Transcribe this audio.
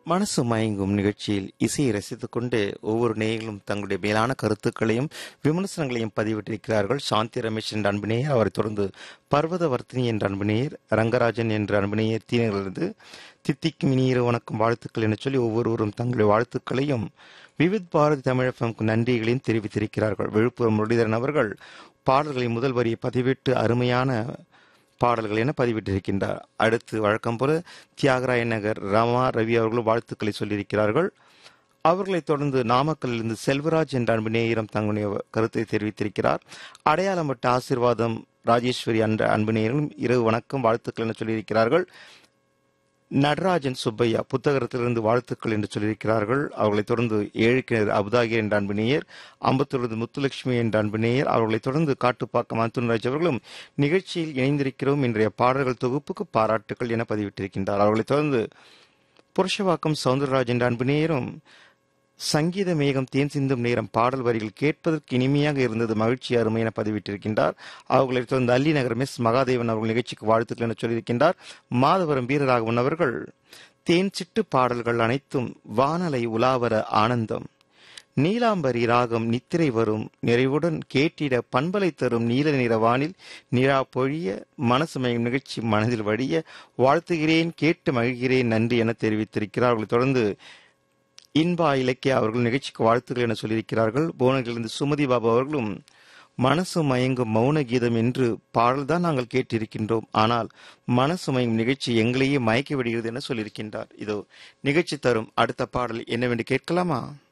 மனசு மயங்கும் நிகழ்ச்சியில் இசையை ரசித்துக் கொண்டு ஒவ்வொரு நேயர்களும் தங்களுடைய மேலான கருத்துக்களையும் விமர்சனங்களையும் பதிவிட்டிருக்கிறார்கள் சாந்தி ரமேஷ் என்ற அன்பினேயர் அவரைத் தொடர்ந்து பர்வதவர்த்தினி என்ற அன்பினேயர் ரங்கராஜன் என்ற அன்பினேயர் தீனரிலிருந்து தித்திக்கு மினியிரு வணக்கம் வாழ்த்துக்கள் என சொல்லி ஒவ்வொருவரும் தங்களுடைய வாழ்த்துக்களையும் விவித் பாரதி தமிழகம்க்கு நன்றிகளையும் தெரிவித்திருக்கிறார்கள் விழுப்புரம் முரளிதரன் அவர்கள் பாடல்களை முதல் வரியை பதிவிட்டு அருமையான பாடல்கள் என பதிவிட்டிருக்கின்றார் அடுத்து வழக்கம் போல தியாகராய நகர் ரமா ரவி அவர்களும் வாழ்த்துக்களை சொல்லியிருக்கிறார்கள் அவர்களைத் தொடர்ந்து நாமக்கல்லிருந்து செல்வராஜ் என்ற அன்பு நேயரம் தங்களுடைய கருத்தை தெரிவித்திருக்கிறார் அடையாளம்பட்ட ஆசிர்வாதம் ராஜேஸ்வரி என்ற அன்பு நேயர்களும் இரவு வணக்கம் வாழ்த்துக்கள் என சொல்லியிருக்கிறார்கள் நடராஜன் சுப்பையா புத்தகத்திலிருந்து வாழ்த்துக்கள் என்று சொல்லியிருக்கிறார்கள் அவர்களைத் தொடர்ந்து ஏழுக்கிணர் அபுதாகி என்ற அன்பு நேயர் அம்பத்தூரது முத்துலட்சுமி என்ற அன்பு நேயர் அவர்களைத் தொடர்ந்து காட்டுப்பாக்கம் அந்துன்ராஜ் அவர்களும் நிகழ்ச்சியில் இணைந்திருக்கிறோம் இன்றைய பாடல்கள் தொகுப்புக்கு பாராட்டுக்கள் என பதிவிட்டிருக்கின்றார் அவர்களைத் தொடர்ந்து புருஷவாக்கம் சவுந்தரராஜ் என்ற அன்பு நேயரும் சங்கீத மேகம் தேன் சிந்தும் நேரம் பாடல் வரிகள் கேட்பதற்கு இனிமையாக இருந்தது மகிழ்ச்சி அருமை என பதிவிட்டிருக்கின்றார் அவர்களை தொடர்ந்து அல்லி நகர் மிஸ் மகாதேவன் அவர்கள் நிகழ்ச்சிக்கு வாழ்த்துக்கள் என சொல்லியிருக்கின்றார் மாதவரம் வீரராகவன் அவர்கள் தேன் சிட்டு பாடல்கள் அனைத்தும் வானலை உலாவர ஆனந்தம் நீலாம்பரி ராகம் நித்திரை வரும் நிறைவுடன் கேட்டிட பண்பலை தரும் நீல நிற வானில் நிலா பொழிய மனசு மயம் நிகழ்ச்சி மனதில் வழிய வாழ்த்துகிறேன் கேட்டு மகிழ்கிறேன் நன்றி என தெரிவித்திருக்கிறார் அவர்களைத் தொடர்ந்து இன்பா இலக்கியா அவர்கள் நிகழ்ச்சிக்கு வாழ்த்துக்கள் என சொல்லியிருக்கிறார்கள் புவனகிலிருந்து சுமதி பாபு அவர்களும் மனசு மயங்கும் மௌன கீதம் என்று பாடல்தான் நாங்கள் கேட்டிருக்கின்றோம் ஆனால் மனசு மயங்கும் நிகழ்ச்சி எங்களையே மயக்கி விடுகிறது என சொல்லியிருக்கின்றார் இதோ நிகழ்ச்சி தரும் அடுத்த பாடல் என்னவென்று கேட்கலாமா